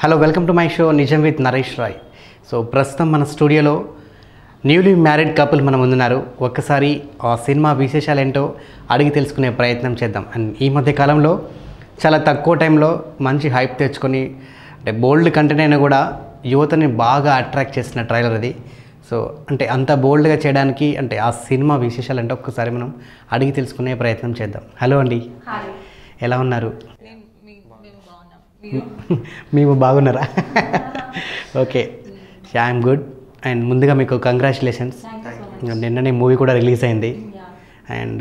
Hello welcome to my show Nijam with Naresh Roy so ప్రస్తుతం మన స్టూడియోలో న్యూలీ మ్యారీడ్ కపుల్ మన ముందున్నారు ఒక్కసారి ఆ సినిమా విశేషాలు ఏంటో అడిగి తెలుసుకునే ప్రయత్నం చేద్దాం అండ్ ఈ మధ్య కాలంలో చాలా తక్కువ టైంలో మంచి హైప్ తెచ్చుకొని అంటే బోల్డ్ కంటెంట్ అయినా కూడా యువతని బాగా అట్రాక్ట్ చేసిన ట్రైలర్ అది సో అంటే అంత బోల్డ్గా చేయడానికి అంటే ఆ సినిమా విశేషాలు అంటే ఒక్కసారి మనం అడిగి తెలుసుకునే ప్రయత్నం చేద్దాం హలో అండి హాయ్ ఎలా ఉన్నారు నేను మీ- మేము బాగున్నాం మీరు మేము బాగున్నారా ఓకే ఐఎమ్ గుడ్ అండ్ ముందుగా మీకు congratulations thank you so much నిన్ననే మూవీ కూడా రిలీజ్ అయింది యా అండ్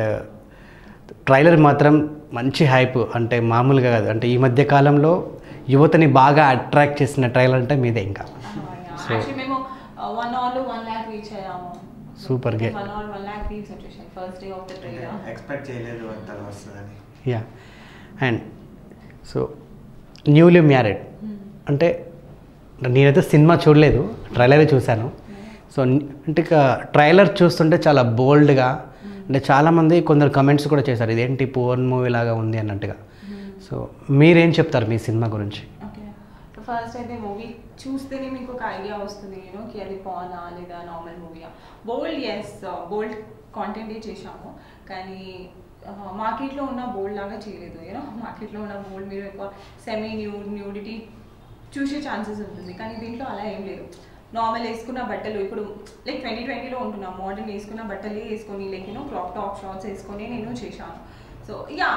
ట్రైలర్ మాత్రం మంచి హైప్ అంటే మామూలుగా కాదు అంటే ఈ మధ్య కాలంలో యువతని బాగా అట్రాక్ట్ చేసిన ట్రైలర్ అంటే మీదే ఇంకా యాక్చువల్లీ మేము one hour one lakh reach అయ్యాము Super గే. One hour one lakh reach వచ్చేసాయి first day of the trailer expect చేయలేదు అంత వస్తుందని yeah and so newly married అంటే నేనైతే సినిమా చూడలేదు ట్రైలరే చూశాను సో ని- అంటే ఇక ట్రైలర్ చూస్తుంటే చాలా బోల్డ్గా అంటే చాలామంది కొందరు కమెంట్స్ కూడా చేశారు ఇదేంటి పోర్న్ మూవీ లాగా ఉంది అన్నట్టుగా సో మీరేం చెప్తారు మీ సినిమా గురించి ఓకే ఫస్ట్ అయితే మూవీ చూస్తేనే మీకు ఒక ఐడియా వస్తుంది యూనో కి అది పానా లేదా నార్మల్ మూవీయా బోల్డ్ ఎస్ బోల్డ్ కాంటెంటే చేశాము కానీ మార్కెట్లో ఉన్న బోల్డ్ లాగా చేయలేదు యూనో మార్కెట్లో ఉన్న బోల్డ్ మీరు ఎక్కువ సెమీ న్యూ న్యూడిటీ చూసే ఛాన్సెస్ ఉంటుంది కానీ దీంట్లో అలా ఏం లేదు నార్మల్ వేసుకున్న బట్టలు ఇప్పుడు లైక్ ట్వంటీ ట్వంటీలో ఉంటున్నాం మోడర్న్ వేసుకున్న బట్టలే వేసుకొని like you know crop top shorts వేసుకొని నేను చేశాను సో యా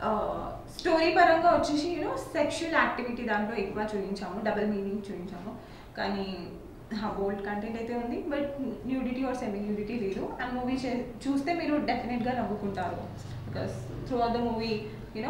స్టోరీ పరంగా వచ్చేసి యూనో సెక్షువల్ యాక్టివిటీ దాంట్లో ఎక్కువ చూపించాము డబుల్ మీనింగ్ చూపించాము కానీ బోల్డ్ కంటెంట్ అయితే ఉంది but nudity or semi nudity లేదు అండ్ మూవీ చూస్తే మీరు డెఫినెట్గా నవ్వుకుంటారు because throughout the movie you know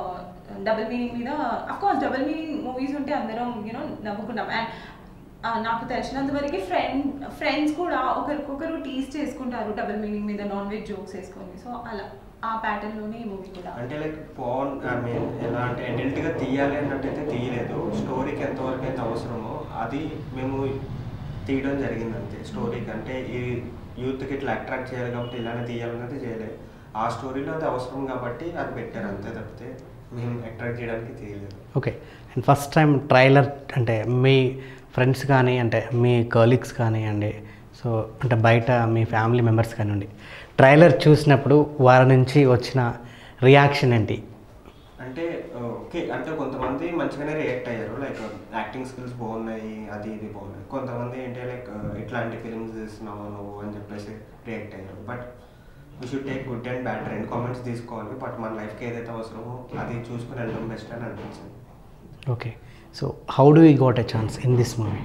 double meaning మీద అఫ్కోర్స్ డబుల్ మీనింగ్ మూవీస్ ఉంటే అందరం యూనో నవ్వుకుంటాం అండ్ నాకు తెలిసినంత వరకు ఫ్రెండ్ ఫ్రెండ్స్ కూడా ఒకరికొకరు టీస్ చేసుకుంటారు డబుల్ మీనింగ్ మీద నాన్ వెజ్ జోక్స్ వేసుకొని సో అలా ఆ ప్యాటర్న్ లోనే ఈ మూవీ కూడా అంటే లైక్ పోన్ ఐ మీన్ ఎలా అంటే adult గా తీయాలి అన్నట్టయితే తీయలేదు స్టోరీకి ఎంతవరకు అయితే అవసరమో అది మేము తీయడం జరిగింది అంతే స్టోరీకి అంటే ఈ యూత్కి ఇట్లా అట్రాక్ట్ చేయాలి కాబట్టి ఇలానే తీయాలన్నది చేయలేదు ఆ స్టోరీలో అది అవసరం కాబట్టి అది పెట్టారు అంతే తప్పితే మేము అట్రాక్ట్ చేయడానికి తీయలేదు okay and first time trailer అంటే మీ ఫ్రెండ్స్ కానీ అంటే మీ కలీగ్స్ కానివ్వండి సో అంటే బయట మీ ఫ్యామిలీ మెంబర్స్ కానివ్వండి ట్రైలర్ చూసినప్పుడు వారి నుంచి వచ్చిన రియాక్షన్ ఏంటి అంటే ఓకే అంటే కొంతమంది మంచిగానే రియాక్ట్ అయ్యారు లైక్ యాక్టింగ్ స్కిల్స్ బాగున్నాయి అది ఇది బాగున్నాయి కొంతమంది ఏంటి లైక్ ఇట్లాంటి ఫిల్మ్స్ తీస్తున్నావు నువ్వు అని చెప్పేసి రియాక్ట్ అయ్యారు but we should take good and bad రెండు కామెంట్స్ తీసుకోవాలి బట్ మన లైఫ్కి ఏదైతే అవసరమో అది చూసుకుని వెళ్ళడం బెస్ట్ అని అనిపించింది okay so how do you got a chance in this movie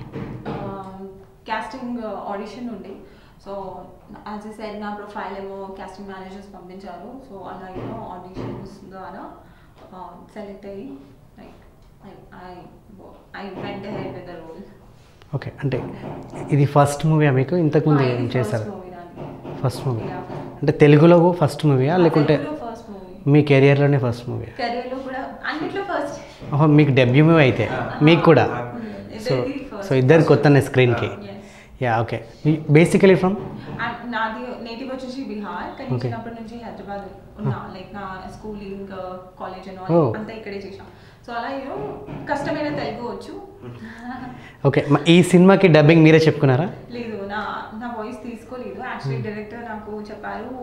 casting audition ఉండే సో యాజ్ ఎ సైడ్ నా ప్రొఫైల్ ఏమో కాస్టింగ్ మేనేజర్స్ పంపించారు సో అలా ఏమో ఆడిషన్స్ ద్వారా సెలెక్ట్ అయ్యి like I I went ahead with the role okay అంటే ఇది ఫస్ట్ మూవీయా మీకు ఇంతకుముందు ఏం చేశారు ఫస్ట్ మూవీ అంటే తెలుగులో ఫస్ట్ మూవీయా లేకుంటే ఫస్ట్ మూవీ మీ కెరియర్లోనే ఫస్ట్ మూవీ కెరియర్లో కూడా అన్నిట్లో ఫస్ట్ ఓహో మీకు డెబ్యూ మూవీ అయితే మీకు కూడా సో సో ఇద్దరు కొత్త స్క్రీన్కి యా ఓకే బేసికలీ ఫ్రమ్ నాది నేటివ్ వచ్చేసి బీహార్ కానీ Okay. చిన్నప్పటి నుంచి హైదరాబాద్ ఉన్నా లైక్ నా స్కూలింగ్ కాలేజ్ అండ్ Oh. అంతా ఇక్కడే చేసాం సో అలా ఏమో కష్టమైన తెలుగు వచ్చు ఓకే ఈ సినిమాకి డబ్బింగ్ మీరే చెప్పుకున్నారా లేదు నా నా వాయిస్ తీసుకోలేదు యాక్చువల్లీ డైరెక్టర్ నాకు చెప్పారు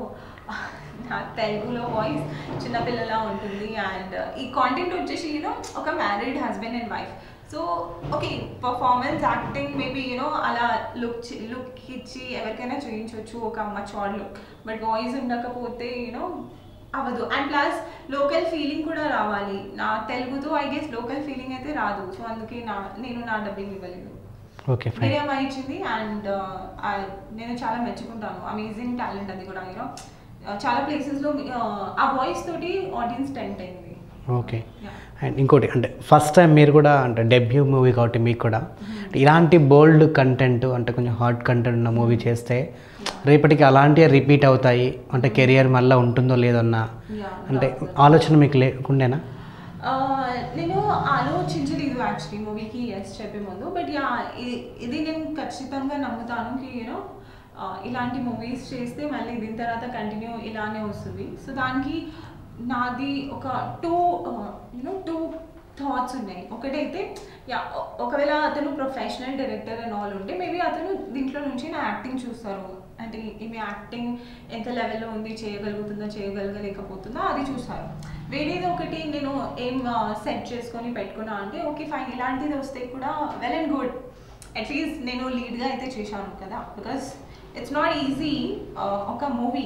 నా తెలుగులో వాయిస్ చిన్నపిల్లలా ఉంటుంది అండ్ ఈ కాంటెంట్ వచ్చేసి యూనో ఒక married husband and wife so okay performance acting maybe you know అలా లుక్ లుక్ ఇచ్చి ఎవరికైనా చూపించవచ్చు ఒక మచాడ్ లుక్ బట్ వాయిస్ ఉండకపోతే యూనో అవ్వదు అండ్ ప్లస్ లోకల్ ఫీలింగ్ కూడా రావాలి నా తెలుగుతో ఐ గెస్ లోకల్ ఫీలింగ్ అయితే రాదు సో అందుకే నా నేను నా డబ్బింగ్ ఇవ్వలేదు ఓకే ఫైన్ మీడియా ఇచ్చింది అండ్ నేను చాలా మెచ్చుకుంటాను అమేజింగ్ టాలెంట్ అది కూడా యూనో చాలా ప్లేసెస్లో ఆ వాయిస్ తోటి ఆడియన్స్ టెంట్ అయింది ఓకే Yeah. అండ్ ఇంకోటి అంటే ఫస్ట్ టైం మీరు కూడా అంటే డెబ్యూ మూవీ కాబట్టి మీకు కూడా ఇలాంటి బోల్డ్ కంటెంట్ అంటే కొంచెం హాట్ కంటెంట్ ఉన్న మూవీ చేస్తే రేపటికి అలాంటివి రిపీట్ అవుతాయి అంటే కెరియర్ మళ్ళీ ఉంటుందో లేదో అన్న Yeah, అంటే doubt. ఆలోచన మీకు లేకుండేనా ఆ, నేను ఆలోచించలేదు యాక్చువల్లీ మూవీకి ఎస్ చెప్పే ముందు బట్ యా ఇది నేను ఖచ్చితంగా నమ్ముతాను కి యూనో ఇలాంటి మూవీస్ చేస్తే మళ్ళీ దీని తర్వాత కంటిన్యూ ఇలానే వస్తుంది సో దానికి నాది ఒక టూ యూనో టూ థాట్స్ ఉన్నాయి ఒకటైతే యా ఒకవేళ అతను ప్రొఫెషనల్ డైరెక్టర్ అండ్ ఆల్ ఉంటే మేబీ అతను దీంట్లో నుంచి నా యాక్టింగ్ చూస్తారు అంటే ఈమె యాక్టింగ్ ఎంత లెవెల్లో ఉంది చేయగలుగుతుందా చేయగలగలేకపోతుందా అది చూస్తారు వేరేది ఒకటి నేను ఏం సెట్ చేసుకొని పెట్టుకున్నా అంటే ఓకే ఫైన్ ఇలాంటిది వస్తే కూడా వెల్ అండ్ గుడ్ అట్లీస్ట్ నేను లీడ్గా అయితే చేశాను కదా బికాస్ ఇట్స్ నాట్ ఈజీ ఒక మూవీ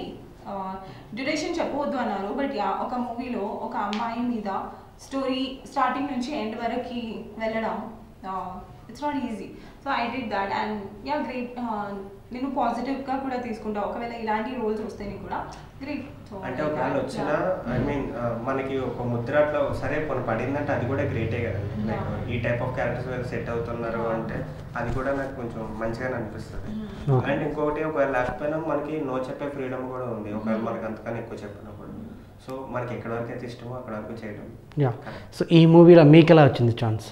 డ్యూరేషన్ చెప్పవద్దు అన్నారు బట్ యా ఒక మూవీలో ఒక అమ్మాయి మీద స్టోరీ స్టార్టింగ్ నుంచి ఎండ్ వరకు వెళ్ళడం it's not easy so I did that and yeah great నేను పాజిటివ్గా కూడా తీసుకుంటా ఒకవేళ ఇలాంటి రోల్స్ వస్తే కూడా గ్రేట్ సో అంటే ఒకవేళ వచ్చినా ఐ మీన్ మనకి ఒక ముద్ర అట్లా సరే కొన్ని పడిందంటే అది కూడా గ్రేటే కదండి లైక్ Yeah. ఈ టైప్ ఆఫ్ క్యారెక్టర్స్ మీద సెట్ అవుతున్నారు అంటే అది కూడా నాకు కొంచెం మంచిగానే అనిపిస్తుంది Okay. అండ్ ఇంకొకటి ఒకవేళ లేకపోయినా మనకి నో చెప్పే ఫ్రీడమ్ కూడా ఉంది ఒకవేళ మనకి అంతకన్నా ఎక్కువ చెప్పినప్పుడు సో మనకి ఎక్కడి వరకు అయితే ఇష్టమో అక్కడ వరకు చేయడం యా సో ఈ మూవీలో మీకు ఎలా వచ్చింది ఛాన్స్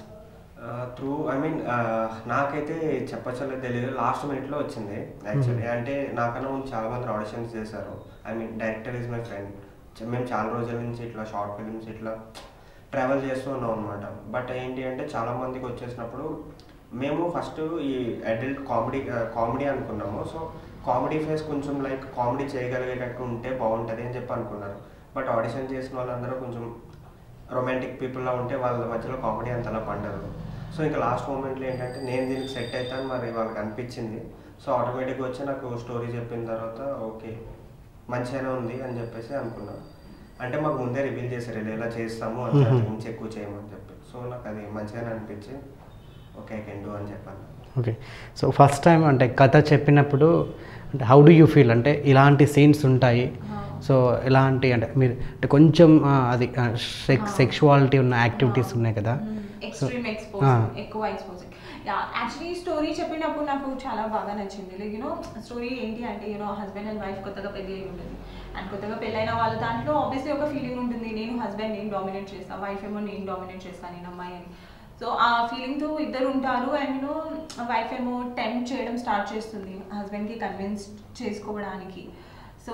త్రూ ఐ మీన్ నాకైతే చెప్పచ్చలేదు తెలియదు లాస్ట్ మినిట్లో వచ్చింది యాక్చువల్లీ అంటే నాకన్నా ముందు చాలా మంది ఆడిషన్స్ చేశారు I mean director is my friend మేము చాలా రోజుల నుంచి ఇట్లా షార్ట్ ఫిల్మ్స్ ఇట్లా ట్రావెల్ చేస్తూ ఉన్నాం అనమాట బట్ ఏంటి అంటే చాలా మందికి వచ్చేసినప్పుడు మేము ఫస్ట్ ఈ అడల్ట్ కామెడీ కామెడీ అనుకున్నాము సో కామెడీ ఫేస్ కొంచెం లైక్ కామెడీ చేయగలిగేటట్టు ఉంటే బాగుంటుంది అని చెప్పి అనుకున్నారు బట్ ఆడిషన్ చేసిన వాళ్ళందరూ కొంచెం రొమాంటిక్ పీపుల్లా ఉంటే వాళ్ళ మధ్యలో కామెడీ అంతలా పండదు సో ఇంకా లాస్ట్ మూమెంట్లో ఏంటంటే నేను దీనికి సెట్ అవుతాను మరి వాళ్ళకి అనిపించింది సో ఆటోమేటిక్గా వచ్చి నాకు స్టోరీ చెప్పిన తర్వాత ఓకే మంచిగానే ఉంది అని చెప్పేసి అనుకున్నాను అంటే మాకు ముందే రివీల్ చేశారు ఇలా ఇలా చేస్తాము అంత Mhm. మించి ఎక్కువ చేయమని చెప్పి సో నాకు అది మంచిగానే అనిపించి ఓకే ఐ కెన్ డూ అని చెప్పాను ఓకే సో ఫస్ట్ టైం అంటే కథ చెప్పినప్పుడు అంటే హౌ డూ యూ ఫీల్ అంటే ఇలాంటి సీన్స్ ఉంటాయి సో ఎలాంటి అంటే మీరు అంటే కొంచెం ఆ, అది సెక్స్ సెక్షువాలిటీ ఉన్న యాక్టివిటీస్ ఉన్నాయి కదా ఎక్స్ట్రీమ్ Ah. ఎక్స్పోజింగ్ ఎక్కువ ఎక్స్పోజింగ్ యా యాక్చువల్లీ స్టోరీ చెప్పినప్పుడు నాకు చాలా బాగా నచ్చింది లైక్ యూనో స్టోరీ ఏంటి అంటే యూనో హస్బెండ్ అండ్ వైఫ్ కొత్తగా పెళ్ళి అయి ఉంటుంది అండ్ కొత్తగా పెళ్ళైన వాళ్ళ దాంట్లో ఆబ్వియస్లీ ఒక ఫీలింగ్ ఉంటుంది నేను హస్బెండ్ నేను డామినేట్ చేస్తాను వైఫ్ ఏమో నేను డామినేట్ చేస్తాను నేను అమ్మాయి అని సో ఆ ఫీలింగ్తో ఇద్దరు ఉంటారు అండ్ యూనో వైఫ్ ఏమో టెంప్ట్ చేయడం స్టార్ట్ చేస్తుంది హస్బెండ్కి కన్విన్స్ చేసుకోవడానికి సో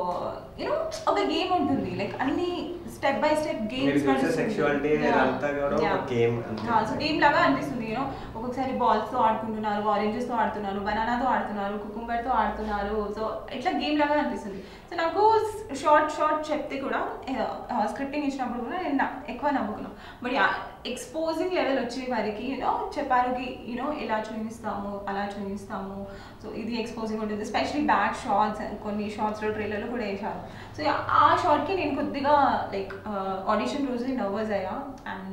యూనో ఒక గేమ్ ఉంటుంది లైక్ అన్ని స్టెప్ బై స్టెప్ మీరు గేమ్స్ చూసే sexuality అంతా కూడా ఒక game అంతే. సో గేమ్ లాగా అనిపిస్తుంది యూనో ఒక్కొక్కసారి balls తో ఆడుకుంటున్నారు oranges తో ఆడుతున్నారు బనానాతో ఆడుతున్నారు cucumber తో ఆడుతున్నారు సో ఇట్లా గేమ్ లాగా అనిపిస్తుంది సో నాకు షార్ట్ షార్ట్ చెప్తే కూడా స్క్రిప్టింగ్ ఇచ్చినప్పుడు కూడా నేను నా- ఎక్కువ నవ్వుకున్నాను బట్ ఎక్స్పోజింగ్ లెవెల్ వచ్చే వారికి యూనో చెప్పారు యూనో ఇలా చూపిస్తాము అలా చూపిస్తాము సో ఇది ఎక్స్పోజింగ్ ఉంటుంది ఎస్పెషలీ బ్యాక్ షార్ట్స్ కొన్ని షార్ట్స్లో ట్రైలర్లో కూడా వేశారు సో ఆ షార్ట్కి నేను కొద్దిగా లైక్ ఆడిషన్ రోజు నర్వస్ అయ్యా అండ్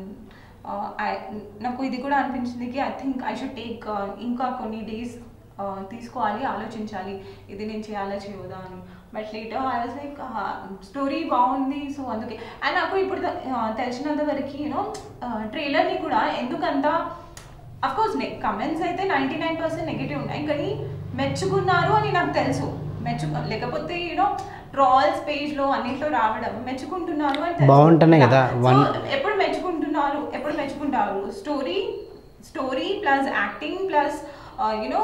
నాకు ఇది కూడా అనిపించింది కి I think I should take ఇంకా కొన్ని డేస్ తీసుకోవాలి ఆలోచించాలి ఇది నేను చేయాలా చేయవదా అని but later I was like story బాగుంది సో అందుకే అండ్ నాకు ఇప్పుడు తె- ఆ, తెలిసినంత వరకు యూనో ట్రైలర్ని కూడా ఎందుకంత కోర్స్ కమెంట్స్ అయితే నైంటీ నైన్ పర్సెంట్ నెగిటివ్ ఉన్నాయి కానీ మెచ్చుకున్నారు అని నాకు తెలుసు మెచ్చు లేకపోతే యూనో ట్రాల్స్ పేజ్లో అన్నిట్లో రావడం మెచ్చుకుంటున్నారు అని తెలుసు. బాగుంటేనే కదా, So, one- ఎప్పుడు మెచ్చుకుంటున్నారు ఎప్పుడు మెచ్చుకుంటారు story story plus acting plus you know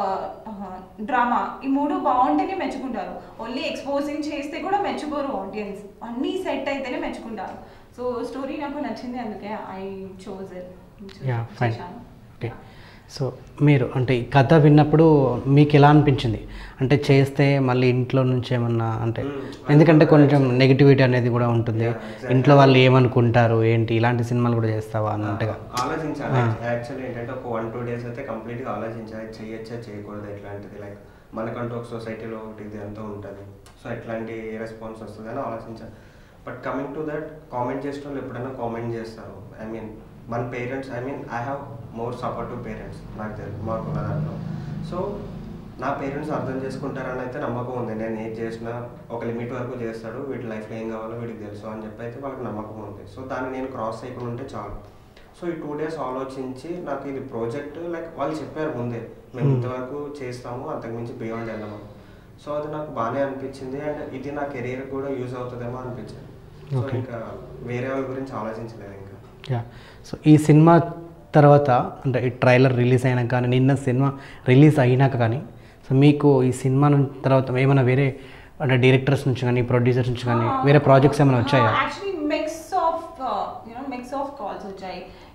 drama ఈ మూడు బాగుంటేనే మెచ్చుకుంటారు ఓన్లీ ఎక్స్పోజింగ్ చేస్తే కూడా మెచ్చుకోరు ఆడియన్స్ అన్నీ సెట్ అయితేనే మెచ్చుకుంటారు సో స్టోరీ నాకు నచ్చింది అందుకే I chose yeah fine okay so మీరు అంటే ఈ కథ విన్నప్పుడు మీకు ఎలా అనిపించింది అంటే చేస్తే మళ్ళీ ఇంట్లో నుంచి ఏమన్నా అంటే Hmm. ఎందుకంటే కొంచెం నెగిటివిటీ అనేది కూడా ఉంటుంది Yeah, exactly. ఇంట్లో వాళ్ళు ఏమనుకుంటారు ఏంటి ఇలాంటి సినిమాలు కూడా చేస్తావా అన్నట్టుగా ఆలోచించాలి ఆ. యాక్చువల్లీ ఏంటంటే ఒక వన్ టూ డేస్ అయితే కంప్లీట్ గా ఆలోచించాలి చేయొచ్చా చేయకూడదు ఎట్లాంటిది లైక్ మనకంటూ ఒక సొసైటీలో ఒకటి ఇది అంతా ఉంటుంది సో ఎట్లాంటి రెస్పాన్స్ వస్తుంది అని ఆలోచించాలి but coming to that comment చేసిన వాళ్ళు ఎప్పుడైనా కామెంట్ చేస్తారు ఐ మీన్ మన parents I mean I have more supportive parents నాకు తెలుసు మాకున్న దాంట్లో సో నా పేరెంట్స్ అర్థం చేసుకుంటారని అయితే నమ్మకం ఉంది నేను ఏది చేసినా ఒక లిమిట్ వరకు చేస్తాడు వీటి లైఫ్లో ఏం కావాలో వీడికి తెలుసు అని చెప్పి అయితే వాళ్ళకి నమ్మకం ఉంది సో దాన్ని నేను క్రాస్ చేయకుండా ఉంటే చాలు సో ఈ టూ డేస్ ఆలోచించి నాకు ఇది ప్రాజెక్ట్ లైక్ వాళ్ళు చెప్పారు ముందే మేము Hmm. ఇంతవరకు చేస్తాము అంతకుమించి బియాండ్ వెళ్ళము సో అది నాకు బాగానే అనిపించింది అండ్ ఇది నా కెరీర్ కూడా యూజ్ అవుతుందేమో అనిపించింది సో Okay. ఇంకా వేరే వాళ్ళ గురించి ఆలోచించలేదు ఇంకా యా సో ఈ సినిమా తర్వాత అంటే ఈ ట్రైలర్ రిలీజ్ అయినాక కానీ నిన్న సినిమా రిలీజ్ అయినాక కానీ సో మీకు ఈ సినిమా నుంచి తర్వాత ఏమైనా వేరే అంటే డైరెక్టర్స్ నుంచి కానీ ప్రొడ్యూసర్స్ నుంచి కానీ వేరే ప్రాజెక్ట్స్ ఏమైనా వచ్చాయా actually mix of you know mix of calls వచ్చాయి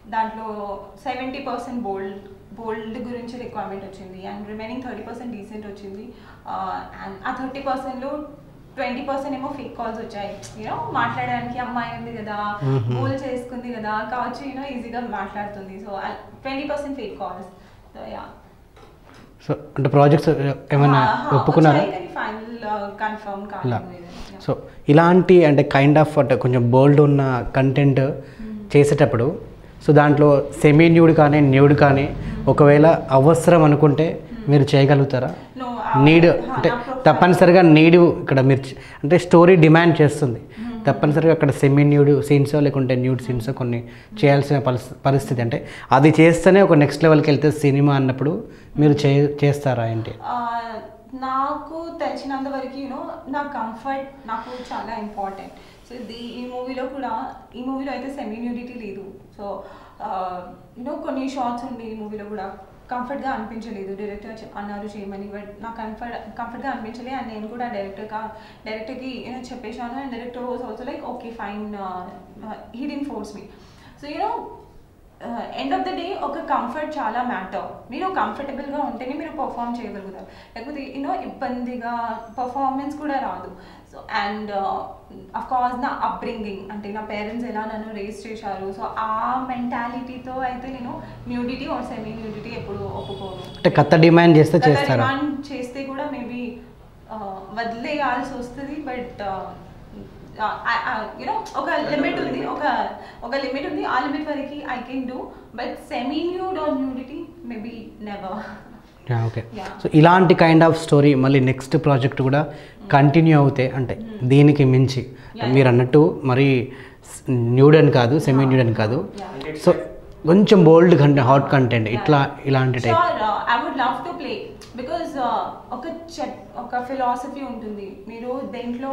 దాంట్లో సెవెంటీ పర్సెంట్ బోల్డ్ బోల్డ్ గురించి రిక్వైర్మెంట్ వచ్చింది and remaining thirty percent decent వచ్చింది అండ్ ఆ థర్టీ పర్సెంట్లో ట్వంటీ పర్సెంట్ ఏమో ఫేక్ కాల్స్ వచ్చాయి యూనో మాట్లాడడానికి అమ్మాయి ఉంది కదా Mhm. గోల్ చేసుకుంది కదా కావచ్చు యూనో ఈజీగా మాట్లాడుతుంది so twenty percent fake calls so yeah so అంటే ప్రాజెక్ట్స్ ఏమైనా ఒప్పుకున్నారా ఫైనల్ కన్ఫర్మ్ ఇలా కాలేదు సో ఇలాంటి అంటే కైండ్ ఆఫ్ అంటే కొంచెం బోల్డ్ ఉన్న కంటెంట్ చేసేటప్పుడు సో దాంట్లో సెమీ న్యూడ్ కానీ న్యూడ్ కానీ ఒకవేళ అవసరం అనుకుంటే మీరు చేయగలుగుతారా No, నీడ్ uh, అంటే నా profile- తప్పనిసరిగా నీడ్ ఇక్కడ మీరు చ- అంటే స్టోరీ డిమాండ్ చేస్తుంది తప్పనిసరిగా అక్కడ సెమీ న్యూడ్ సీన్సో లేకుంటే న్యూడ్ సీన్సో కొన్ని చేయాల్సిన పరిస్థితి పరిస్థితి అంటే అది చేస్తేనే ఒక నెక్స్ట్ లెవెల్కి వెళ్తే సినిమా అన్నప్పుడు మీరు చే చేస్తారా ఏంటి ఆ, నాకు తెలిసినంత వరకు యూనో నా కంఫర్ట్ నాకు చాలా ఇంపార్టెంట్ సో ఇది ఈ మూవీలో కూడా ఈ మూవీలో అయితే సెమీ న్యూడిటీ లేదు సో యూనో కొన్ని షార్ట్స్ ఉండి ఈ మూవీలో కూడా కంఫర్ట్గా అనిపించలేదు డైరెక్టర్ అన్నారు చేయమని బట్ నాకు కంఫర్ట్ కంఫర్ట్గా అనిపించలేదు అండ్ నేను కూడా డైరెక్టర్గా డైరెక్టర్కి యూనో చెప్పేశాను and director was also like okay fine he didn't force me so you know end of the day ఒక కంఫర్ట్ చాలా మ్యాటర్ మీరు కంఫర్టబుల్గా ఉంటేనే మీరు పర్ఫామ్ చేయగలుగుతారు లేకపోతే యూనో ఇబ్బందిగా పర్ఫార్మెన్స్ కూడా రాదు సో అండ్ అఫ్ కోర్స్ నా అప్బ్రింగింగ్ అంటే నా పేరెంట్స్ ఎలా నన్ను రేస్ చేశారు సో ఆ మెంటాలిటీతో అయితే నేను న్యూడిటీ ఆర్ సెమీ న్యూడిటీ ఎప్పుడు ఒప్పుకోను అంటే కథ డిమాండ్ చేస్తే గత చేస్తారా demand చేస్తే కూడా మేబీ వదిలేయాల్సి వస్తుంది బట్ యూనో ఒక లిమిట్ ఉంది ఒక ఒక లిమిట్ ఉంది ఆ లిమిట్ వరకు I can do but semi nude or nudity maybe never okay Yeah. So ఇలాంటి కైండ్ ఆఫ్ స్టోరీ మళ్ళీ నెక్స్ట్ ప్రాజెక్ట్ కూడా కంటిన్యూ అవుతాయి అంటే దీనికి మించి Yeah. మీరు అన్నట్టు మరి న్యూడ్ అని కాదు సెమీ న్యూడ్ అని కాదు Yeah. సో కొంచెం బోల్డ్ కంటెంట్ హాట్ కంటెంట్ ఇట్లా ఇలాంటి type sure I would love to play because ఒక చెప్ ఒక ఫిలాసఫీ ఉంటుంది మీరు దేంట్లో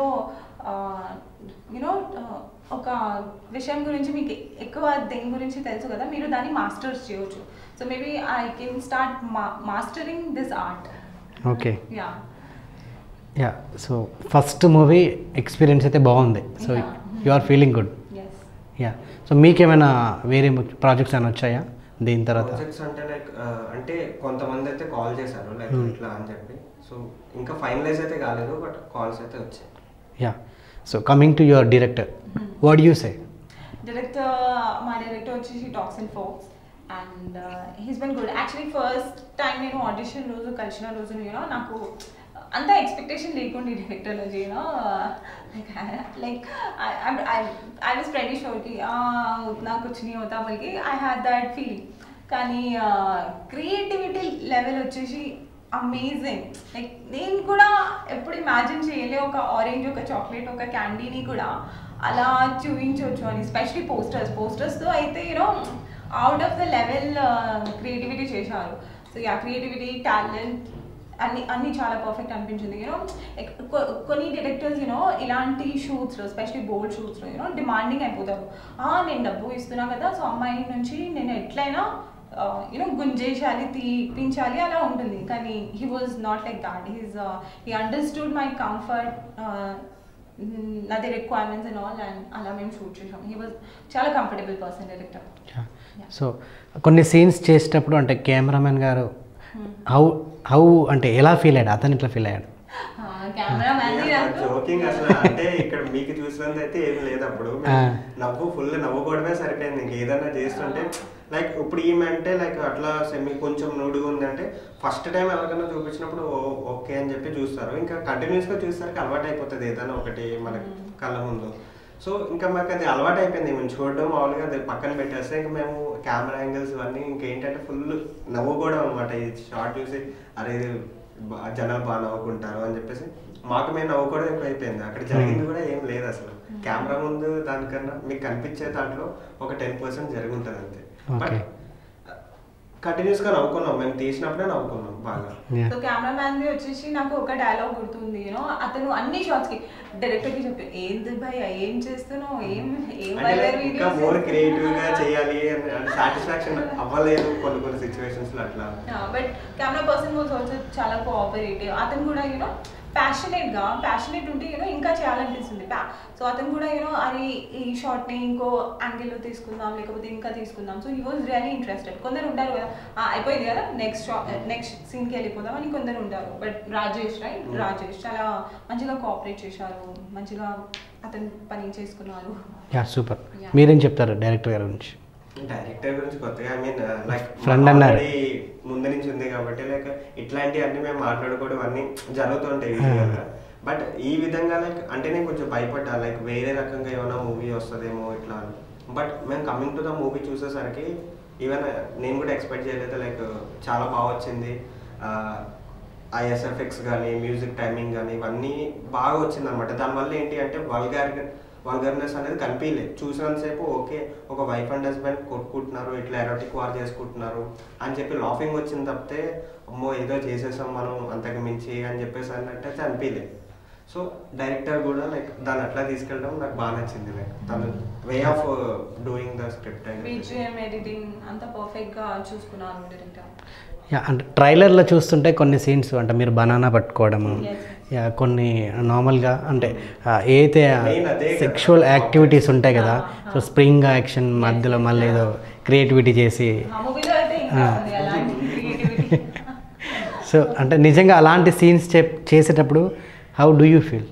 యూనో ఒక విషయం గురించి మీకు ఎక్కువ దేని గురించి తెలుసు కదా మీరు దాన్ని మాస్టర్స్ చేయవచ్చు so maybe I can start mastering this art okay ya ya so first movie experience అయితే బాగుంది so Yeah. You are feeling good yes ya so మీకేమైనా వేరే ప్రాజెక్ట్స్ ఏమైనా వచ్చాయా దీని తర్వాత ప్రాజెక్ట్స్ అంటే లైక్ అంటే కొంతమంది అయితే కాల్ చేశారు లైక్ Hmm. ఇట్లా అని చెప్పి సో ఇంకా ఫైనలైజ్ అయితే కాలేదు బట్ కాల్స్ అయితే వచ్చాయి yeah so coming to your director what you say director మా డైరెక్టర్ వచ్చేసి talks and folks and he's been good actually first time నేను ఆడిషన్ రోజు కలిసిన రోజు యూనో నాకు అంత ఎక్స్పెక్టేషన్ లేకుండే డైరెక్టర్ నుంచి you know like I was pretty షోర్కి నాకు వచ్చినాయి అవుతా బల్కి ఐ హ్యాడ్ దట్ ఫీలింగ్ కానీ క్రియేటివిటీ లెవెల్ వచ్చేసి అమేజింగ్ లైక్ నేను కూడా ఎప్పుడు ఇమాజిన్ చేయలే ఒక ఆరెంజ్ ఒక చాక్లెట్ ఒక క్యాండీని కూడా అలా చూపించవచ్చు అని స్పెషలీ పోస్టర్స్ పోస్టర్స్తో అయితే you know out of the level creativity చేశారు సో యా క్రియేటివిటీ టాలెంట్ అన్ని అన్ని చాలా పర్ఫెక్ట్ అనిపించింది యూనో కొన్ని డైరెక్టర్స్ యూనో ఇలాంటి షూట్స్లో స్పెషలీ బోల్డ్ షూట్స్లో యూనో డిమాండింగ్ అయిపోతారు "ఆ, నేను డబ్బు ఇస్తున్నా కదా సో అమ్మాయి నుంచి నేను ఎట్లయినా యూనో గుంజేసాలి తీపించాలి అలా ఉంటుంది కానీ he was not like that he's he understood my comfort నాది రిక్వైర్మెంట్స్ అండ్ ఆల్ అండ్ అలా మేము షూట్ చేసాం హీ వాజ్ చాలా కంఫర్టబుల్ పర్సన్ డైరెక్టర్ సో కొన్ని సీన్స్ చేసేటప్పుడు అంటే కెమెరామెన్ గారు హౌ హౌ అంటే ఎలా ఫీల్ అయ్యాడు అతను ఇట్లా ఫీల్ అయ్యాడు కెమెరా మ్యాన్ జోకింగ్ అసలు అంటే ఇక్కడ మీకు చూసినంత అయితే ఏం లేదు అప్పుడు ఆ. నవ్వు ఫుల్ నవ్వుకోవడమే సరిపోయింది ఇంక ఏదైనా చేస్తుంటే లైక్ ఇప్పుడు ఈమె అంటే లైక్ అట్లా సెమీ కొంచెం నుడుగు ఉంది అంటే ఫస్ట్ టైం ఎవరికైనా చూపించినప్పుడు ఓ- ఓకే అని చెప్పి చూస్తారు ఇంకా కంటిన్యూస్ గా చూసేసరికి అలవాటు అయిపోతుంది ఏదైనా ఒకటి మనకి కళ్ళ ముందు సో ఇంకా మాకు అది అలవాటు అయిపోయింది మేము చూడడం మామూలుగా అది పక్కన పెట్టేస్తే ఇంకా మేము కెమెరా యాంగిల్స్ ఇవన్నీ ఇంకేంటంటే ఫుల్ నవ్వుకోవడం అనమాట ఈ షార్ట్ చూసి అరే ఇది బా- జనాలు బాగా నవ్వుకుంటారు అని చెప్పేసి మాకు మేము నవ్వుకోవడం ఎక్కువ అయిపోయింది అక్కడ జరిగింది కూడా ఏం లేదు అసలు కెమెరా ముందు దానికన్నా మీకు కనిపించే దాంట్లో ఒక టెన్ పర్సెంట్ జరిగి ఉంటుంది అంతే బట్ Okay. కంటిన్యూస్ గా నవ్వుకున్నాం మేము తీసినప్పుడే నవ్వుకున్నాం బాగా Yeah. సో కెమెరా మ్యాన్ వచ్చేసి నాకు ఒక డైలాగ్ గుర్తుంది యూనో అతను అన్ని షార్ట్స్ కి డైరెక్టర్ కి చెప్పి ఏంది భయ్ ఏం చేస్తున్నావు ఏం ఏం అంటే వైరల్ like ఇంకా మోర్ క్రియేటివ్ గా చేయాలి అని సాటిస్ఫాక్షన్ అవ్వలేదు కొన్ని కొన్ని సిచ్యువేషన్స్ లో అట్లా but camera person was also చాలా కోఆపరేటివ్ అతను కూడా యూనో ప్యాషనెట్గా ప్యాషనెట్ ఉంటే యూనో ఇంకా చేయాలనిపిస్తుంది సో అతను కూడా యూనో అది ఈ షార్ట్ని ఇంకో యాంగిల్లో తీసుకుందాం లేకపోతే ఇంకా తీసుకుందాం so he was really interested కొందరు ఉంటారు కదా "ఆ, అయిపోయింది కదా నెక్స్ట్ షాట్ నెక్స్ట్ సీన్కి వెళ్ళిపోదాం అని కొందరు ఉంటారు బట్ రాజేష్ రైట్ రాజేష్ చాలా మంచిగా కోఆపరేట్ చేశారు మంచిగా అతను పని చేసుకున్నారు యా సూపర్ Yeah. మీరేం చెప్తారు డైరెక్టర్ గారి గురించి డైరెక్టర్ గురించి కొత్తగా ఐ మీన్ లైక్ Friend అన్నారు. ముందు నుంచి ఉంది కాబట్టి లైక్ ఇట్లాంటివన్నీ మేము మాట్లాడుకోవడం అన్నీ జరుగుతుంటాయి యూజువల్గా బట్ ఈ విధంగా లైక్ అంటే నేను కొంచెం భయపడ్డా లైక్ వేరే రకంగా ఏమైనా మూవీ వస్తుందేమో ఇట్లా అని బట్ మేము కమింగ్ టు ద మూవీ చూసేసరికి ఈవెన్ నేను కూడా ఎక్స్పెక్ట్ చేయలేదు లైక్ చాలా బాగా వచ్చింది ఆ ఎస్ఎఫ్ఎక్స్ కానీ మ్యూజిక్ టైమింగ్ కానీ ఇవన్నీ బాగా వచ్చింది అనమాట దానివల్ల ఏంటి అంటే వల్గార్ వల్గర్నెస్ అనేది కనిపించలేదు చూసినంతసేపు ఓకే ఒక వైఫ్ అండ్ హస్బెండ్ కొట్టుకుంటున్నారు ఇట్లా ఎరోటిక్ వార్ చేసుకుంటున్నారు అని చెప్పి లాఫింగ్ వచ్చింది తప్పితే అమ్మో ఏదో చేసేసాం మనం అంతకు మించి అని చెప్పేసి అన్నట్టయితే అనిపించలేదు సో డైరెక్టర్ కూడా లైక్ దాన్ని అట్లా తీసుకెళ్ళడం నాకు బాగా నచ్చింది లైక్ తను way of doing the script అని బీజిఎం ఎడిటింగ్ అంత పర్ఫెక్ట్గా చూసుకున్నాను డైరెక్టర్ యా అంటే ట్రైలర్లో చూస్తుంటే కొన్ని సీన్స్ అంటే మీరు బనానా పట్టుకోవడము Yes. యా కొన్ని నార్మల్గా అంటే ఆ, ఏదైతే Main అదే కదా. సెక్షువల్ యాక్టివిటీస్ ఉంటాయి కదా Ah, సో స్ప్రింగ్ యాక్షన్ మధ్యలో మళ్ళీ ఏదో క్రియేటివిటీ చేసి ఆ మూవీలో అయితే ఇంకా Ah. ఉంది అలాంటి క్రియేటివిటీ సో అంటే నిజంగా అలాంటి సీన్స్ చేసేటప్పుడు how do you feel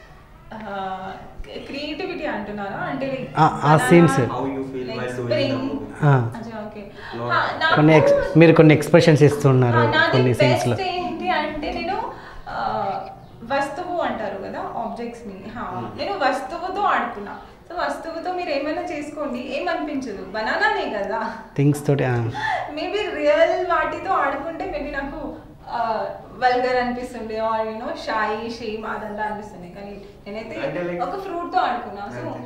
creativity అంటున్నారా అంటే like ఆ- ఆ banana, scenes. How you feel like while doing spring. the movie. Ah. అచ్చా, okay. No. ఆ, నాకు- కొన్ని ఎక్స్ మీరు కొన్ని ఎక్స్ప్రెషన్స్ ఇస్తున్నారు ఆ, నాది కొన్ని best సీన్స్లో ఏంటి అంటే నేను ఆ, వస్తువు అంటారు కదా ఆబ్జెక్ట్స్ ని హా, నేను వస్తువుతో ఆడుకున్నా సో వస్తువుతో మీరు ఏమైనా చేసుకోండి ఏమనిపించదు బనానానే కదా థింగ్స్ తోటి ఆ, మేబీ రియల్ వాటితో ఆడుకుంటే మేబీ నాకు వల్గర్ అనిపిస్తుంది ఆర్ యూనో షాయి షేమ్ అదంతా అనిపిస్తుంది కానీ నేనైతే అంటే like- ఒక ఫ్రూట్ తో ఆడుకున్నా సో అంతే.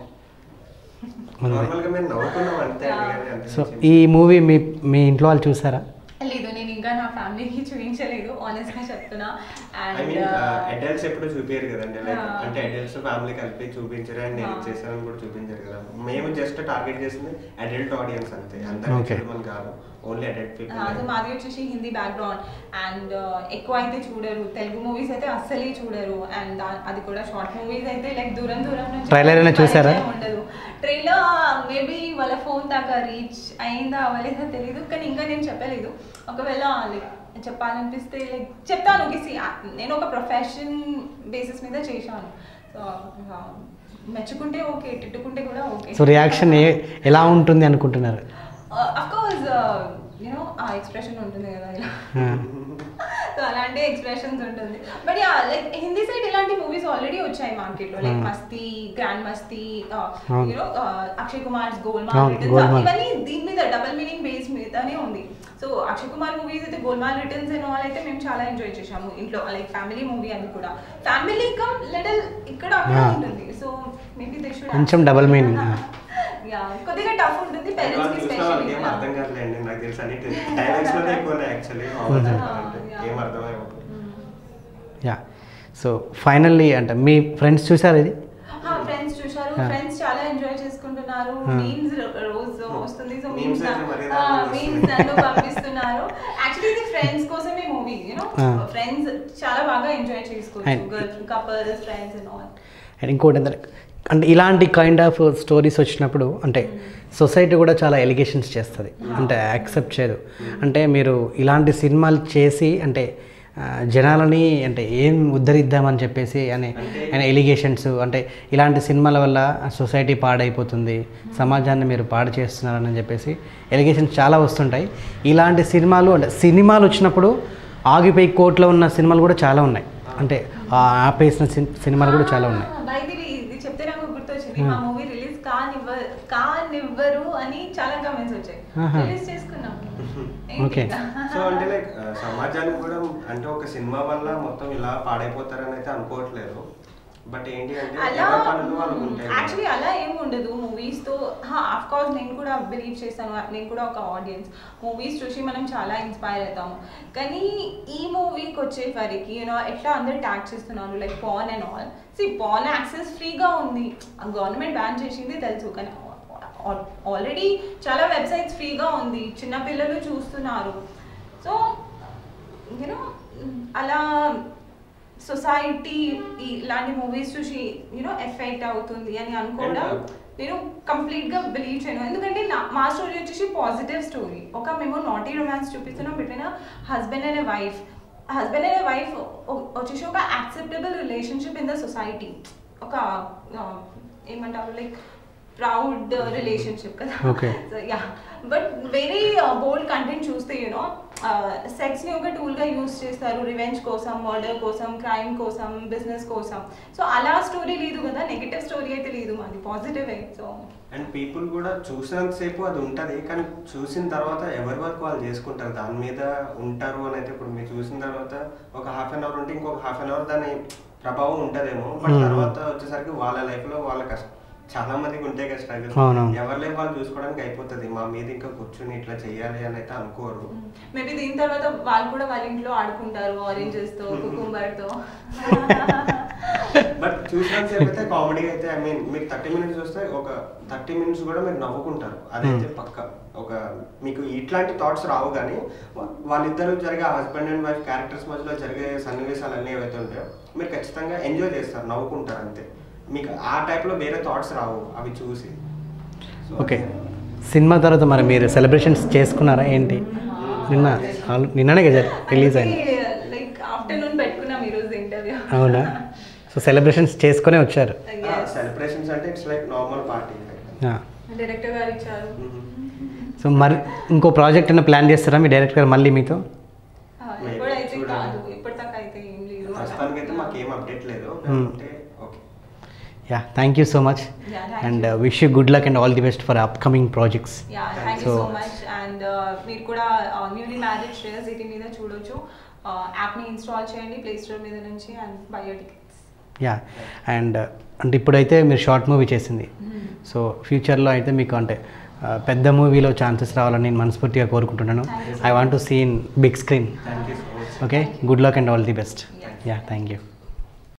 ఉంది. నార్మల్ గా మేము నవ్వుకున్నాం అంతే Yeah. కానీ అంతే సో మించి- ఈ మూవీ మీ మీ ఇంట్లో వాళ్ళు చూసారా లేదు నేను ఇంకా నా ఫ్యామిలీకి చూపించలేదు ఆనెస్ట్ గా చెప్తున్నా ఐ అండ్ మీన్ అడల్ట్స్ ఎప్పుడు చూపించారు కదండి లైక్ Ah. అంటే అడల్ట్స్ ఫ్యామిలీ కలిపి చూపించారు అండ్ నేను Ah. చేశానని కూడా చూపించారు కదా మేము జస్ట్ టార్గెట్ చేసింది అడల్ట్ ఆడియన్స్ అంతే అందరూ Okay. చూడమని కాదు ఓన్లీ అడల్ట్ అది పీపుల్ మాది వచ్చేసి హిందీ బ్యాక్గ్రౌండ్ అండ్ ఎక్కువ అయితే చూడరు తెలుగు మూవీస్ అయితే అస్సలే చూడరు అండ్ అది కూడా షార్ట్ మూవీస్ అయితే లైక్ దూరం దూరం నుంచి Trailer అయినా చూసారా? పరిచయం ఉండదు ట్రైలర్ మేబీ వాళ్ళ ఫోన్ దాకా రీచ్ అయిందా అవ్వలేదా తెలియదు కానీ ఇంకా నేను చెప్పలేదు ఒకవేళ లైక్ చెప్పాలనిపిస్తే లైక్ చెప్తాను కిసి నేను ఒక ప్రొఫెషన్ బేసిస్ మీద చేశాను సో మెచ్చుకుంటే ఓకే తిట్టుకుంటే కూడా ఓకే సో రియాక్షన్ ఏ ఎలా ఉంటుంది అనుకుంటున్నారు అఫ్ కోర్స్ యూనో ఆ ఎక్స్ప్రెషన్ ఉంటుంది కదా ఇలా ఆ, సో అలాంటి ఎక్స్ప్రెషన్స్ ఉంటుంది but yeah like Hindi side ఇలాంటి మూవీస్ ఆల్రెడీ వచ్చాయి మార్కెట్ లో like Hmm. Masti Grand Masti అవును. యూనో అక్షయ్ కుమార్ అవును, గోల్మాల్ గోల్మాల్. ఇవన్నీ దీని మీద డబల్ మీనింగ్ బేస్ మీదనే ఉంది సో అక్షయ్ కుమార్ మూవీస్ అయితే గోల్మాల్ రిటర్న్స్ అండ్ ఆల్ అయితే మేము చాలా ఎంజాయ్ చేసాము ఇంట్లో లైక్ ఫ్యామిలీ మూవీ అది కూడా ఫ్యామిలీ కమ్ లిటిల్ ఇక్కడ అక్కడ Ah. ఉంటుంది సో మేబీ దే షుడ్ కొంచెం double meaning, ah. యా కొద్దిగా టఫ్ ఉంటుంది పేరెంట్స్ కి చూసిన వాళ్ళకి ఏం అర్థం స్పెషల్లీ కాదులేండి నాకు తెలుసు అన్ని డైలాగ్స్ లోనే ఎక్కువ యాక్చువల్లీ ఏం అర్థం అయిపోతుంది యా సో ఫైనల్లీ అంటే మీ ఫ్రెండ్స్ చూసారు ఇది ఫ్రెండ్స్ చూశారు Ah. ఫ్రెండ్స్ చాలా ఎంజాయ్ చేసుకుంటున్నారు Ah. మీమ్స్ రోజు వస్తుంది సో Memes మీమ్స్ అయితే మరీ దారుణంగా మీమ్స్ వస్తున్నాయి. నన్ను పంపిస్తున్నారు యాక్చువల్లీ ఇది ఫ్రెండ్స్ కోసమే మూవీ యూనో Ah. ఫ్రెండ్స్ చాలా బాగా ఎంజాయ్ చేసుకోవచ్చు And- girls couples friends and all and ఇంకోటి ఏంటంటే అంటే ఇలాంటి కైండ్ ఆఫ్ స్టోరీస్ వచ్చినప్పుడు అంటే సొసైటీ కూడా చాలా ఎలిగేషన్స్ చేస్తుంది అంటే యాక్సెప్ట్ చేయదు అంటే మీరు ఇలాంటి సినిమాలు చేసి అంటే ఆ, జనాలని అంటే ఏం ఉద్ధరిద్దామని చెప్పేసి అనే ఆయన ఎలిగేషన్స్ అంటే ఇలాంటి సినిమాల వల్ల సొసైటీ పాడైపోతుంది సమాజాన్ని మీరు పాడు చేస్తున్నారని చెప్పేసి ఎలిగేషన్స్ చాలా వస్తుంటాయి ఇలాంటి సినిమాలు అంటే సినిమాలు వచ్చినప్పుడు ఆగిపోయి కోర్టులో ఉన్న సినిమాలు కూడా చాలా ఉన్నాయి అంటే ఆ ఆపేసిన సిన్- సినిమాలు కూడా చాలా ఉన్నాయి బై ది వే, ఇది చెప్తే నాకు గుర్తొచ్చింది Hmm. మా మూవీ రిలీజ్ కానివ్వరు కానివ్వరు అని చాలా కమెంట్స్ వచ్చాయి ఆహా. రిలీజ్ చేసుకున్నాం Okay. సో అంటే లైక్ సమాజానికి కూడా అంటే ఒక సినిమా వల్ల మొత్తం ఇలా పాడైపోతారని అయితే అనుకోవట్లేదు బట్ ఏంటి అంటే అలా ఎవరి పనులు వాళ్ళకు ఉంటాయి కదా. యాక్చువల్లీ అలా ఏం ఉండదు మూవీస్ తో అఫ్ కోర్స్ నేను కూడా బిలీవ్ చేస్తాను నేను కూడా ఒక ఆడియన్స్ మూవీస్ చూసి మనం చాలా ఇన్స్పైర్ అవుతాము కానీ ఈ మూవీకి వచ్చేసరికి యూనో ఎట్లా అందరు ట్యాగ్ చేస్తున్నారు like porn and all see porn access ఫ్రీగా ఉంది గవర్నమెంట్ బ్యాన్ చేసింది తెలుసు కానీ ఆల్రెడీ చాలా వెబ్సైట్స్ ఫ్రీగా ఉంది చిన్న పిల్లలు చూస్తున్నారు సో యూనో అలా సొసైటీ ఇలాంటి మూవీస్ చూసి యూనో ఎఫెక్ట్ అవుతుంది అని అనుకోవడం And, నేను కంప్లీట్ గా బిలీవ్ చేయను ఎందుకంటే నా- మా స్టోరీ వచ్చేసి పాజిటివ్ స్టోరీ ఒక మేము నాటీ రొమాన్స్ చూపిస్తున్నాం between husband and wife husband and wife వచ్చేసి ఒక acceptable relationship in the society ఒక ఆ, ఏమంటారు లైక్ ప్రౌడ్ రిలేషన్షిప్ కదా Okay. Yeah but very bold content చూస్తే యూనో సెక్స్ ని ఒక టూల్ గా యూస్ చేస్తారు రివెంజ్ కోసం మర్డర్ కోసం క్రైమ్ కోసం బిజినెస్ కోసం సో అలా స్టోరీ లేదు కదా నెగిటివ్ స్టోరీ అయితే లేదు మాది పాజిటివ్ సో అండ్ పీపుల్ కూడా చూసినంతసేపు అది ఉంటుంది కానీ చూసిన తర్వాత ఎవరి వరకు వాళ్ళు చేసుకుంటారు దాని మీద ఉంటారు అని అయితే ఇప్పుడు మీరు చూసిన తర్వాత ఒక హాఫ్ అన్ అవర్ ఉంటే ఇంకొక హాఫ్ అన్ అవర్ దాని ప్రభావం ఉంటుందేమో బట్ Hmm. తర్వాత వచ్చేసరికి వాళ్ళ లైఫ్ లో వాళ్ళ కష్టం చాలా మందికి ఉంటాయి కదా స్ట్రగుల్ అవునవును. ఎవరి లైఫ్ వాళ్ళు చూసుకోవడానికి అయిపోతుంది మా మీద ఇంకా కూర్చుని ఇట్లా చేయాలి అని అయితే అనుకోరు మేబీ దీని తర్వాత వాళ్ళు కూడా వాళ్ళ ఇంట్లో ఆడుకుంటారు ఆరెంజెస్ తో కుకుంబర్ తో బట్ చూసినంతసేపు అయితే కామెడీ అయితే ఐ మీన్ మీకు థర్టీ మినిట్స్ వస్తే ఒక థర్టీ మినిట్స్ కూడా మీరు నవ్వుకుంటారు అదైతే Hmm. పక్క ఒక మీకు ఇట్లాంటి థాట్స్ రావు కానీ వా- వాళ్ళిద్దరూ జరిగే హస్బెండ్ అండ్ వైఫ్ క్యారెక్టర్స్ మధ్యలో జరిగే సన్నివేశాలు అన్నీ ఏవైతే ఉంటాయో మీరు ఖచ్చితంగా ఎంజాయ్ చేస్తారు నవ్వుకుంటారు అంతే మీకు ఆ టైప్లో వేరే థాట్స్ రావు అవి చూసి So, ఓకే సినిమా తర్వాత మరి మీరు సెలబ్రేషన్స్ చేసుకున్నారా ఏంటి నిన్న ఆల్- నిన్ననే కదా రిలీజ్ అయింది లైక్ ఆఫ్టర్నూన్ పెట్టుకున్నాం ఈరోజు ఇంటర్వ్యూ అవునా సో సెలబ్రేషన్స్ చేసుకునే వచ్చారు సెలబ్రేషన్స్ అంటే it's like normal party director గారు ఇచ్చారు సో మరి ఇంకో ప్రాజెక్ట్ అయినా ప్లాన్ చేస్తారా మీ డైరెక్టర్ గారు మళ్ళీ మీతో ఆ, Maybe. ఇప్పుడైతే చూడాలి. కాదు ఇప్పటిదాకా అయితే ఏం లేదు ప్రస్తుతానికి అయితే మాకు ఏం అప్డేట్ లేదు Hmm. అంటే okay yeah thank you so much Yeah, thank and you. Wish you good luck and all the best for upcoming projects yeah thank you So- so much and మీరు కూడా న్యూలీ మ్యారేజ్ శ్రేయస్ సిటీ మీద చూడొచ్చు యాప్ని install చేయండి play Store మీద నుంచి and బయో tickets yeah and అంటే ఇప్పుడైతే మీరు షార్ట్ మూవీ చేసింది సో ఫ్యూచర్లో అయితే మీకు అంటే ఆ, పెద్ద మూవీలో ఛాన్సెస్ రావాలని నేను మనస్ఫూర్తిగా కోరుకుంటున్నాను Thank you so I want to see in big screen thank you so much okay good luck and all the best Yes. Yeah thank you